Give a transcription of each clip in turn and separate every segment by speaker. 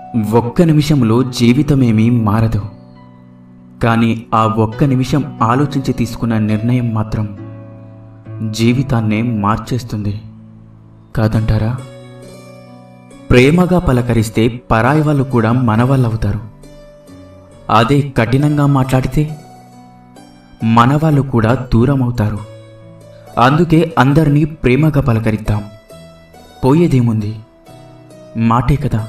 Speaker 1: ఒక్క నిమిషంలో జీవితమేమీ మారదు కానీ ఆ ఒక్క నిమిషం ఆలోచించి తీసుకున్న నిర్ణయం మాత్రం జీవితాన్నే మార్చేస్తుంది కాదంటారా ప్రేమగా పలకరిస్తే పరాయి వాళ్ళు కూడా మన వాళ్ళు అవుతారు అదే కఠినంగా మాట్లాడితే మన వాళ్ళు కూడా దూరం అవుతారు అందుకే అందరినీ ప్రేమగా పలకరిద్దాం పోయేదేముంది మాటే కదా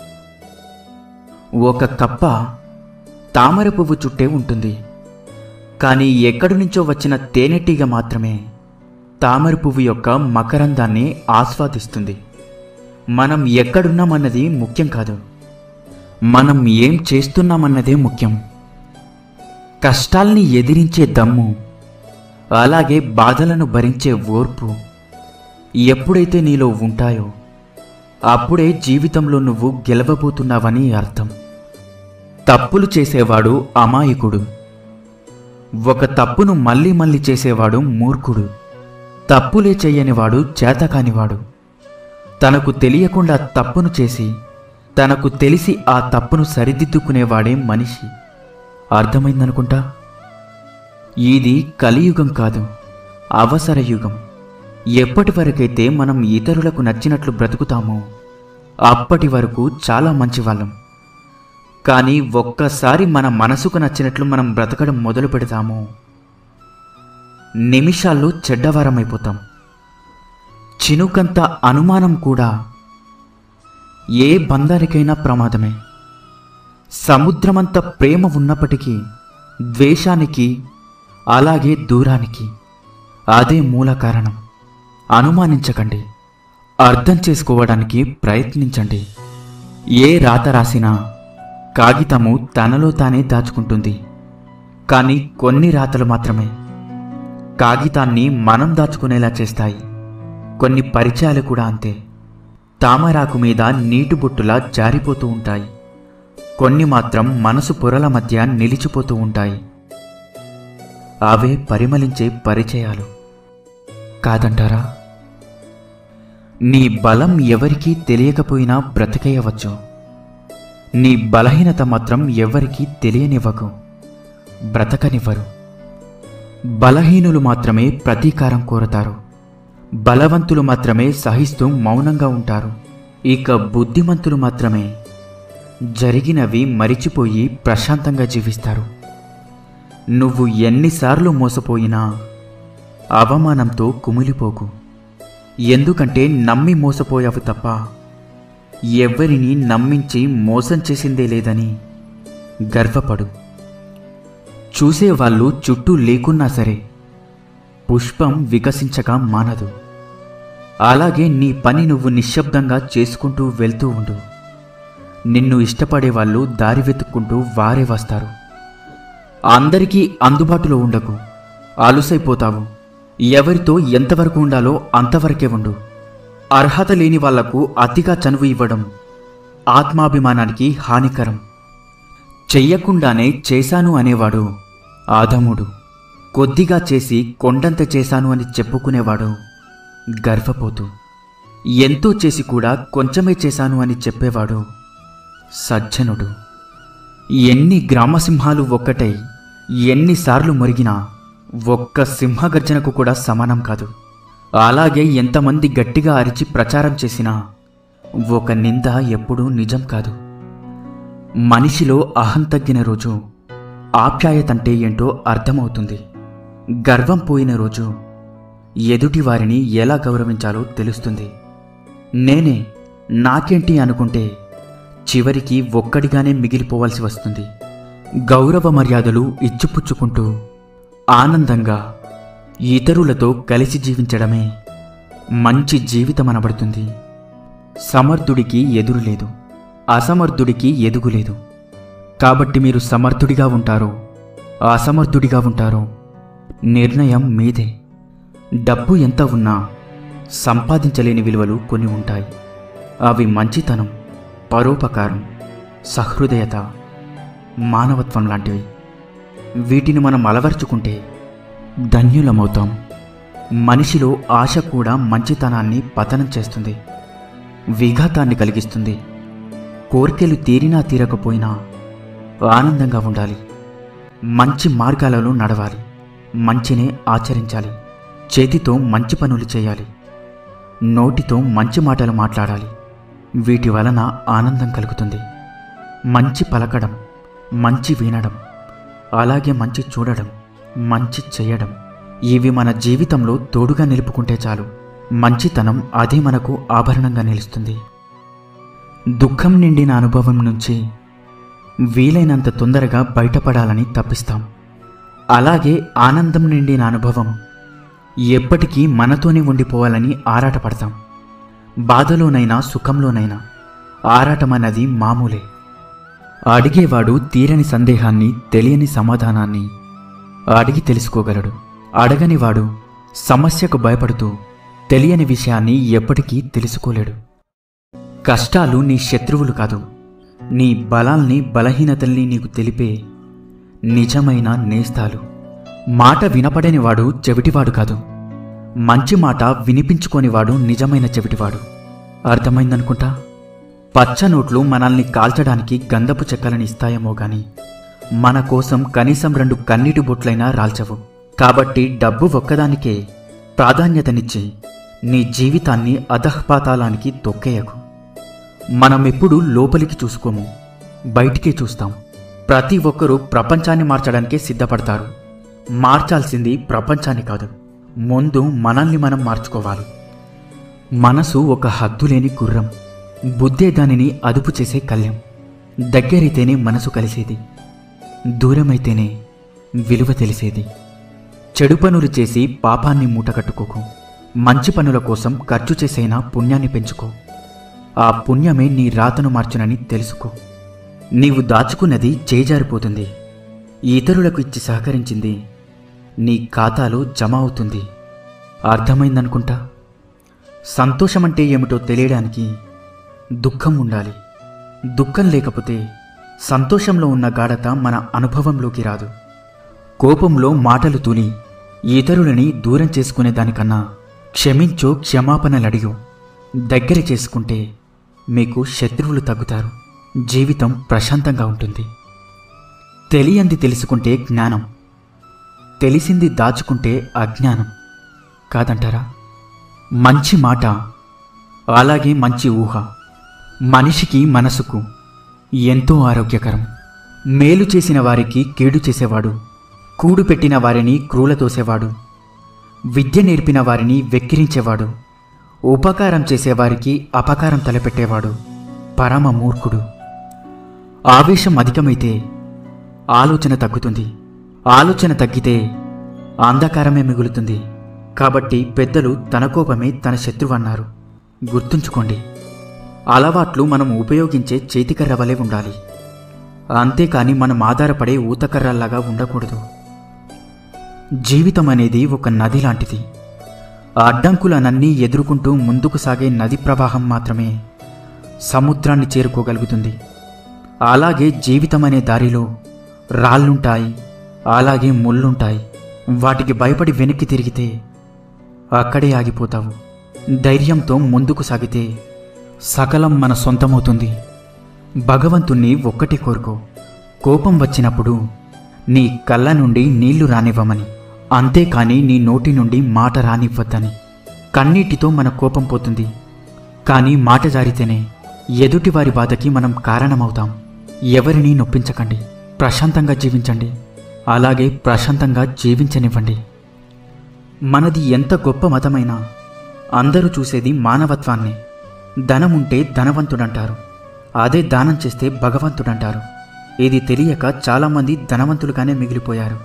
Speaker 1: ఒక కప్ప తామర పువ్వు చుట్టే ఉంటుంది కానీ ఎక్కడి నుంచో వచ్చిన తేనెటీగ మాత్రమే తామర పువ్వు యొక్క మకరందాన్ని ఆస్వాదిస్తుంది మనం ఎక్కడున్నామన్నది ముఖ్యం కాదు మనం ఏం చేస్తున్నామన్నదే ముఖ్యం కష్టాల్ని ఎదిరించే దమ్ము అలాగే బాధలను భరించే ఓర్పు ఎప్పుడైతే నీలో ఉంటాయో అప్పుడే జీవితంలో నువ్వు గెలవబోతున్నావని అర్థం తప్పులు చేసేవాడు అమాయకుడు ఒక తప్పును మళ్ళీ మళ్ళీ చేసేవాడు మూర్ఖుడు తప్పులే చెయ్యనివాడు చేతకానివాడు తనకు తెలియకుండా తప్పును చేసి తనకు తెలిసి ఆ తప్పును సరిదిద్దుకునేవాడే మనిషి అర్థమైందనుకుంటా ఇది కలియుగం కాదు అవసర యుగం ఎప్పటి వరకైతే మనం ఇతరులకు నచ్చినట్లు బ్రతుకుతామో అప్పటి వరకు చాలా మంచివాళ్ళం కానీ ఒక్కసారి మన మనసుకు నచ్చినట్లు మనం బ్రతకడం మొదలు పెడతామో నిమిషాల్లో చెడ్డవారమైపోతాం చినుకంత అనుమానం కూడా ఏ బంధానికైనా ప్రమాదమే సముద్రమంత ప్రేమ ఉన్నప్పటికీ ద్వేషానికి అలాగే దూరానికి అదే మూల కారణం అనుమానించకండి అర్థం చేసుకోవడానికి ప్రయత్నించండి ఏ రాత రాసినా కాగితము తనలో తానే దాచుకుంటుంది కానీ కొన్ని రాతలు మాత్రమే కాగితాన్ని మనం దాచుకునేలా చేస్తాయి కొన్ని పరిచయాలు కూడా అంతే తామరాకు మీద నీటి బొట్టులా జారిపోతూ ఉంటాయి కొన్ని మాత్రం మనసు పొరల మధ్య నిలిచిపోతూ ఉంటాయి అవే పరిమళించే పరిచయాలు కాదంటారా నీ బలం ఎవరికీ తెలియకపోయినా బ్రతికేయవచ్చు నీ బలహీనత మాత్రం ఎవరికీ తెలియనివ్వకు బ్రతకనివ్వరు బలహీనులు మాత్రమే ప్రతీకారం కోరతారు బలవంతులు మాత్రమే సహిస్తూ మౌనంగా ఉంటారు ఇక బుద్ధిమంతులు మాత్రమే జరిగినవి మరిచిపోయి ప్రశాంతంగా జీవిస్తారు నువ్వు ఎన్నిసార్లు మోసపోయినా అవమానంతో కుమిలిపోకు ఎందుకంటే నమ్మి మోసపోయావు తప్ప ఎవ్వరిని నమ్మించి మోసం చేసిందే లేదని గర్వపడు చూసేవాళ్ళు చుట్టూ లేకున్నా సరే పుష్పం వికసించక మానదు అలాగే నీ పని నువ్వు నిశ్శబ్దంగా చేసుకుంటూ వెళ్తూ ఉండు నిన్ను ఇష్టపడే వాళ్ళు దారి వెతుక్కుంటూ వారే వస్తారు అందరికీ అందుబాటులో ఉండకు అలుసైపోతావు ఎవరితో ఎంతవరకు ఉండాలో అంతవరకే ఉండు అర్హత లేని వాళ్లకు అతిగా చనువు ఇవ్వడం ఆత్మాభిమానానికి హానికరం చెయ్యకుండానే చేశాను అనేవాడు ఆదముడు కొద్దిగా చేసి కొండంత చేశాను అని చెప్పుకునేవాడు గర్వపోతూ ఎంతో చేసి కూడా కొంచెమే చేశాను అని చెప్పేవాడు సజ్జనుడు ఎన్ని గ్రామసింహాలు ఒక్కటై ఎన్నిసార్లు మురిగినా ఒక్క సింహగర్జనకు కూడా సమానం కాదు అలాగే ఎంతమంది గట్టిగా అరిచి ప్రచారం చేసినా ఒక నింద ఎప్పుడూ నిజం కాదు మనిషిలో అహం తగ్గిన రోజు ఆప్యాయతంటే ఏంటో అర్థమవుతుంది గర్వం పోయిన రోజు ఎదుటి వారిని ఎలా గౌరవించాలో తెలుస్తుంది నేనే నాకేంటి అనుకుంటే చివరికి ఒక్కడిగానే మిగిలిపోవాల్సి వస్తుంది గౌరవ మర్యాదలు ఇచ్చిపుచ్చుకుంటూ ఆనందంగా ఇతరులతో కలిసి జీవించడమే మంచి జీవితం అనబడుతుంది సమర్థుడికి ఎదురు లేదు అసమర్థుడికి ఎదుగు లేదు కాబట్టి మీరు సమర్థుడిగా ఉంటారో అసమర్థుడిగా ఉంటారో నిర్ణయం మీదే డబ్బు ఎంత ఉన్నా సంపాదించలేని విలువలు కొన్ని ఉంటాయి అవి మంచితనం పరోపకారం సహృదయత మానవత్వం లాంటివి వీటిని మనం అలవర్చుకుంటే ధన్యులమవుతాం మనిషిలో ఆశ కూడా మంచితనాన్ని పతనం చేస్తుంది విఘాతాన్ని కలిగిస్తుంది కోరికలు తీరినా తీరకపోయినా ఆనందంగా ఉండాలి మంచి మార్గాలలో నడవాలి మంచినే ఆచరించాలి చేతితో మంచి పనులు చేయాలి నోటితో మంచి మాటలు మాట్లాడాలి వీటి వలన ఆనందం కలుగుతుంది మంచి పలకడం మంచి వినడం అలాగే మంచి చూడడం మంచి చేయడం ఇవి మన జీవితంలో తోడుగా నిలుపుకుంటే చాలు మంచితనం అదే మనకు ఆభరణంగా నిలుస్తుంది దుఃఖం నిండిన అనుభవం నుంచి వీలైనంత తొందరగా బయటపడాలని తప్పిస్తాం అలాగే ఆనందం నిండిన అనుభవం ఎప్పటికీ మనతోనే ఉండిపోవాలని ఆరాటపడతాం బాధలోనైనా సుఖంలోనైనా ఆరాటమన్నది మామూలే అడిగేవాడు తీరని సందేహాన్ని తెలియని సమాధానాన్ని అడిగి తెలుసుకోగలడు అడగనివాడు సమస్యకు భయపడుతూ తెలియని విషయాన్ని ఎప్పటికీ తెలుసుకోలేడు కష్టాలు నీ శత్రువులు కాదు నీ బలాల్ని బలహీనతల్ని నీకు తెలిపే నిజమైన నేస్తాలు మాట వినపడనివాడు చెవిటివాడు కాదు మంచి మాట వినిపించుకోనివాడు నిజమైన చెవిటివాడు అర్థమైందనుకుంటా పచ్చ నోట్లు మనల్ని కాల్చడానికి గంధపు చెక్కలని ఇస్తాయేమో గాని మన కోసం కనీసం రెండు కన్నీటి బొట్లైనా రాల్చవు కాబట్టి డబ్బు ఒక్కదానికే ప్రాధాన్యతనిచ్చి నీ జీవితాన్ని అధఃపాతాలానికి తొక్కేయకు మనం ఎప్పుడు లోపలికి చూసుకోము బయటికే చూస్తాం ప్రతి ఒక్కరూ ప్రపంచాన్ని మార్చడానికే సిద్ధపడతారు మార్చాల్సింది ప్రపంచాన్ని కాదు ముందు మనల్ని మనం మార్చుకోవాలి మనసు ఒక హద్దులేని గుర్రం బుద్ధే దానిని అదుపు చేసే కళ్యం దగ్గరైతేనే మనసు కలిసేది దూరమైతేనే విలువ తెలిసేది చెడు పనులు చేసి పాపాన్ని మూటగట్టుకోకు మంచి పనుల కోసం ఖర్చు చేసైనా పుణ్యాన్ని పెంచుకో ఆ పుణ్యమే నీ రాతను మార్చునని తెలుసుకో నీవు దాచుకున్నది చేజారిపోతుంది ఇతరులకు ఇచ్చి సహకరించింది నీ ఖాతాలో జమ అవుతుంది అర్థమైందనుకుంటా సంతోషమంటే ఏమిటో తెలియడానికి దుఃఖం ఉండాలి దుఃఖం లేకపోతే సంతోషంలో ఉన్న గాఢత మన అనుభవంలోకి రాదు కోపంలో మాటలు తూలి ఇతరులని దూరం చేసుకునే దానికన్నా క్షమించో క్షమాపణలడిగో దగ్గర చేసుకుంటే మీకు శత్రువులు తగ్గుతారు జీవితం ప్రశాంతంగా ఉంటుంది తెలియంది తెలుసుకుంటే జ్ఞానం తెలిసింది దాచుకుంటే అజ్ఞానం కాదంటారా మంచి మాట అలాగే మంచి ఊహ మనిషికి మనసుకు ఎంతో ఆరోగ్యకరం మేలు చేసిన వారికి కీడు చేసేవాడు కూడు పెట్టిన వారిని క్రూలతోసేవాడు విద్య నేర్పిన వారిని వెక్కిరించేవాడు ఉపకారం చేసేవారికి అపకారం తలపెట్టేవాడు పరమ మూర్ఖుడు ఆవేశం అధికమైతే ఆలోచన తగ్గుతుంది ఆలోచన తగ్గితే అంధకారమే మిగులుతుంది కాబట్టి పెద్దలు తన కోపమే తన శత్రువు అన్నారు గుర్తుంచుకోండి అలవాట్లు మనం ఉపయోగించే చేతికర్ర వలె ఉండాలి అంతేకాని మనం ఆధారపడే ఊతకర్రల్లాగా ఉండకూడదు జీవితం అనేది ఒక నది లాంటిది అడ్డంకులనన్నీ ఎదుర్కొంటూ ముందుకు సాగే నది ప్రవాహం మాత్రమే సముద్రాన్ని చేరుకోగలుగుతుంది అలాగే జీవితం అనే దారిలో రాళ్ళుంటాయి అలాగే ముళ్ళుంటాయి వాటికి భయపడి వెనక్కి తిరిగితే అక్కడే ఆగిపోతావు ధైర్యంతో ముందుకు సాగితే సకలం మన సొంతమవుతుంది భగవంతుణ్ణి ఒక్కటి కోరుకో కోపం వచ్చినప్పుడు నీ కళ్ళ నుండి నీళ్లు రానివ్వమని అంతేకాని నీ నోటి నుండి మాట రానివ్వద్దని కన్నీటితో మన కోపం పోతుంది కానీ మాట జారితేనే ఎదుటివారి బాధకి మనం కారణమవుతాం ఎవరిని నొప్పించకండి ప్రశాంతంగా జీవించండి అలాగే ప్రశాంతంగా జీవించనివ్వండి మనది ఎంత గొప్ప మతమైనా అందరూ చూసేది మానవత్వాన్ని ధనం ఉంటే ధనవంతుడంటారు అదే దానం చేస్తే భగవంతుడంటారు ఇది తెలియక చాలామంది ధనవంతులుగానే మిగిలిపోయారు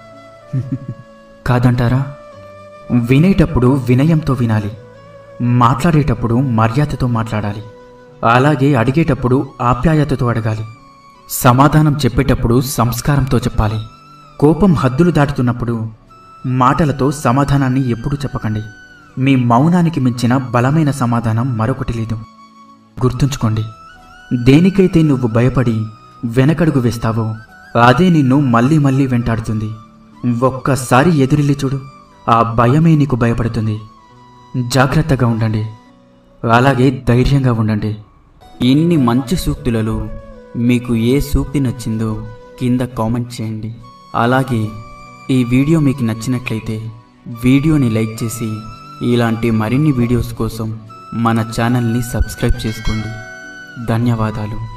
Speaker 1: కాదంటారా వినేటప్పుడు వినయంతో వినాలి మాట్లాడేటప్పుడు మర్యాదతో మాట్లాడాలి అలాగే అడిగేటప్పుడు ఆప్యాయతతో అడగాలి సమాధానం చెప్పేటప్పుడు సంస్కారంతో చెప్పాలి కోపం హద్దులు దాటుతున్నప్పుడు మాటలతో సమాధానాన్ని ఎప్పుడూ చెప్పకండి మీ మౌనానికి మించిన బలమైన సమాధానం మరొకటి లేదు గుర్తుంచుకోండి దేనికైతే నువ్వు భయపడి వెనకడుగు వేస్తావో అదే నిన్ను మళ్ళీ మళ్ళీ వెంటాడుతుంది ఒక్కసారి ఎదురెళ్ళి చూడు ఆ భయమే నీకు భయపడుతుంది జాగ్రత్తగా ఉండండి అలాగే ధైర్యంగా ఉండండి ఇన్ని మంచి సూక్తులలో మీకు ఏ సూక్తి నచ్చిందో కింద కామెంట్ చేయండి అలాగే ఈ వీడియో మీకు నచ్చినట్లయితే వీడియోని లైక్ చేసి ఇలాంటి మరిన్ని వీడియోస్ కోసం మన ఛానల్ని సబ్స్క్రైబ్ చేసుకోండి ధన్యవాదాలు